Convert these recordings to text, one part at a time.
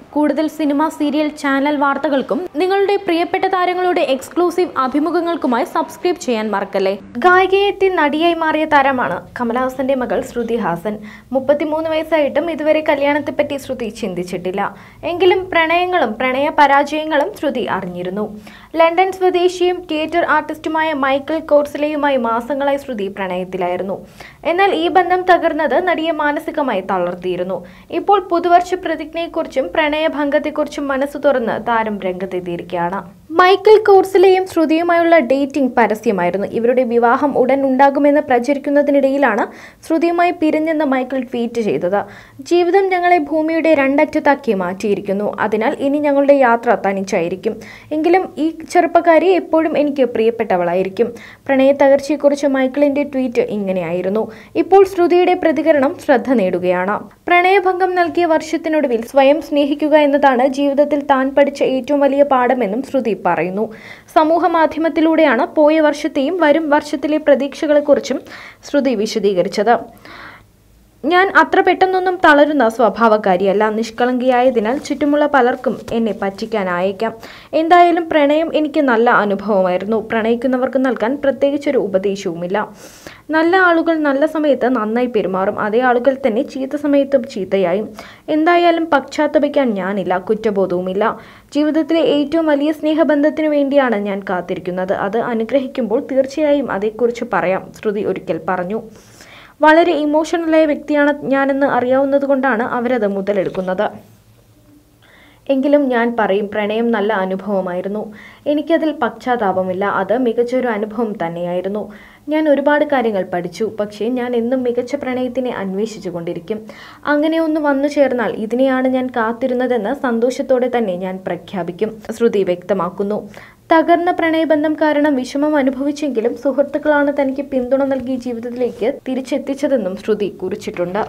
കൂടുതൽ cinema serial channel വാർത്തകൾക്കും നിങ്ങളുടെ പ്രിയപ്പെട്ട താരങ്ങളുടെ എക്സ്ക്ലൂസീവ് അഭിമുഖങ്ങൾക്കുമായി സബ്സ്ക്രൈബ് ചെയ്യാൻ മറക്കല്ലേ ഗായികയെത്തി നടിയായി മാറിയ താരമാണ് കമലഹാസന്റെ മകൾ ശ്രുതി ഹാസൻ മുപ്പത്തിമൂന്ന് വയസ്സായിട്ടും ഇതുവരെ കല്യാണത്തെപ്പറ്റി ശ്രുതി ചിന്തിച്ചിട്ടില്ല എങ്കിലും പ്രണയങ്ങളും പ്രണയ പരാജയങ്ങളും ശ്രുതി അറിഞ്ഞിരുന്നു ലണ്ടൻ സ്വദേശിയും തിയേറ്റർ ആർട്ടിസ്റ്റുമായ മൈക്കിൾ കോർസിലയുമായി മാസങ്ങളായി ശ്രുതി പ്രണയത്തിലായിരുന്നു എന്നാൽ ഈ ബന്ധം തകർന്നത് നടിയെ മാനസികമായി തളർത്തിയിരുന്നു ഇപ്പോൾ പുതുവർഷ പ്രതിജ്ഞയെക്കുറിച്ചും പ്രണയഭംഗത്തെക്കുറിച്ചും മനസ്സ് തുറന്ന് താരം രംഗത്തെത്തിയിരിക്കുകയാണ് മൈക്കിൾ കോർസിലെയും ശ്രുതിയുമായുള്ള ഡേറ്റിംഗ് പരസ്യമായിരുന്നു ഇവരുടെ വിവാഹം ഉടൻ ഉണ്ടാകുമെന്ന് പ്രചരിക്കുന്നതിനിടയിലാണ് ശ്രുതിയുമായി പിരിഞ്ഞെന്ന് മൈക്കിൾ ട്വീറ്റ് ചെയ്തത് ജീവിതം ഞങ്ങളെ ഭൂമിയുടെ രണ്ടറ്റത്താക്കി മാറ്റിയിരിക്കുന്നു അതിനാൽ ഇനി ഞങ്ങളുടെ യാത്ര തനിച്ചായിരിക്കും എങ്കിലും ഈ ചെറുപ്പക്കാരി എപ്പോഴും എനിക്ക് പ്രിയപ്പെട്ടവളായിരിക്കും പ്രണയ തകർച്ചയെക്കുറിച്ച് മൈക്കിളിന്റെ ട്വീറ്റ് ഇങ്ങനെയായിരുന്നു ഇപ്പോൾ ശ്രുതിയുടെ പ്രതികരണം ശ്രദ്ധ നേടുകയാണ് പ്രണയഭംഗം നൽകിയ വർഷത്തിനൊടുവിൽ സ്വയം സ്നേഹിക്കുക എന്നതാണ് ജീവിതത്തിൽ താൻ പഠിച്ച ഏറ്റവും വലിയ പാഠമെന്നും ശ്രുതി പറയുന്നു സമൂഹ മാധ്യമത്തിലൂടെയാണ് പോയ വർഷത്തെയും വരും വർഷത്തിലെ പ്രതീക്ഷകളെക്കുറിച്ചും ശ്രുതി വിശദീകരിച്ചത് ഞാൻ അത്ര പെട്ടെന്നൊന്നും തളരുന്ന സ്വഭാവക്കാരിയല്ല നിഷ്കളങ്കിയായതിനാൽ ചുറ്റുമുള്ള പലർക്കും എന്നെ പറ്റിക്കാനായേക്കാം എന്തായാലും പ്രണയം എനിക്ക് നല്ല അനുഭവമായിരുന്നു പ്രണയിക്കുന്നവർക്ക് നൽകാൻ പ്രത്യേകിച്ചൊരു ഉപദേശവുമില്ല നല്ല ആളുകൾ നല്ല സമയത്ത് നന്നായി പെരുമാറും അതേ ആളുകൾ തന്നെ ചീത്ത സമയത്തും ചീത്തയായും എന്തായാലും പശ്ചാത്തപിക്കാൻ ഞാനില്ല കുറ്റബോധവുമില്ല ജീവിതത്തിലെ ഏറ്റവും വലിയ സ്നേഹബന്ധത്തിനു വേണ്ടിയാണ് ഞാൻ കാത്തിരിക്കുന്നത് അത് അനുഗ്രഹിക്കുമ്പോൾ തീർച്ചയായും അതേക്കുറിച്ച് പറയാം ശ്രുതി ഒരിക്കൽ പറഞ്ഞു വളരെ ഇമോഷണലായ വ്യക്തിയാണ് ഞാനെന്ന് അറിയാവുന്നതുകൊണ്ടാണ് അവരത് മുതലെടുക്കുന്നത് എങ്കിലും ഞാൻ പറയും പ്രണയം നല്ല അനുഭവമായിരുന്നു എനിക്കതിൽ പശ്ചാത്താപമില്ല അത് മികച്ചൊരു അനുഭവം തന്നെയായിരുന്നു ഞാൻ ഒരുപാട് കാര്യങ്ങൾ പഠിച്ചു പക്ഷേ ഞാൻ എന്നും മികച്ച പ്രണയത്തിനെ അന്വേഷിച്ചു കൊണ്ടിരിക്കും അങ്ങനെ ഒന്ന് വന്നു ചേർന്നാൽ ഇതിനെയാണ് ഞാൻ കാത്തിരുന്നതെന്ന് സന്തോഷത്തോടെ തന്നെ ഞാൻ പ്രഖ്യാപിക്കും ശ്രുതി വ്യക്തമാക്കുന്നു തകർന്ന പ്രണയബന്ധം കാരണം വിഷമം അനുഭവിച്ചെങ്കിലും സുഹൃത്തുക്കളാണ് തനിക്ക് പിന്തുണ നൽകി ജീവിതത്തിലേക്ക് തിരിച്ചെത്തിച്ചതെന്നും ശ്രുതി കുറിച്ചിട്ടുണ്ട്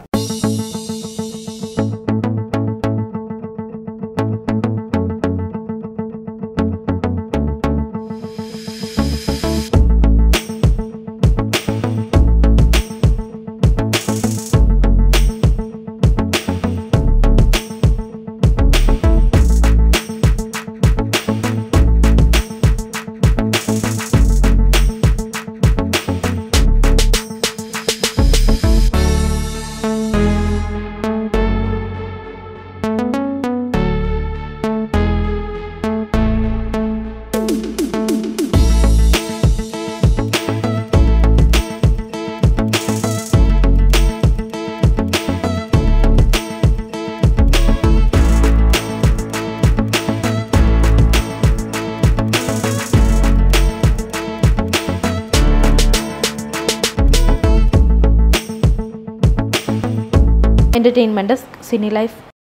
entertainment desk, Cine Life.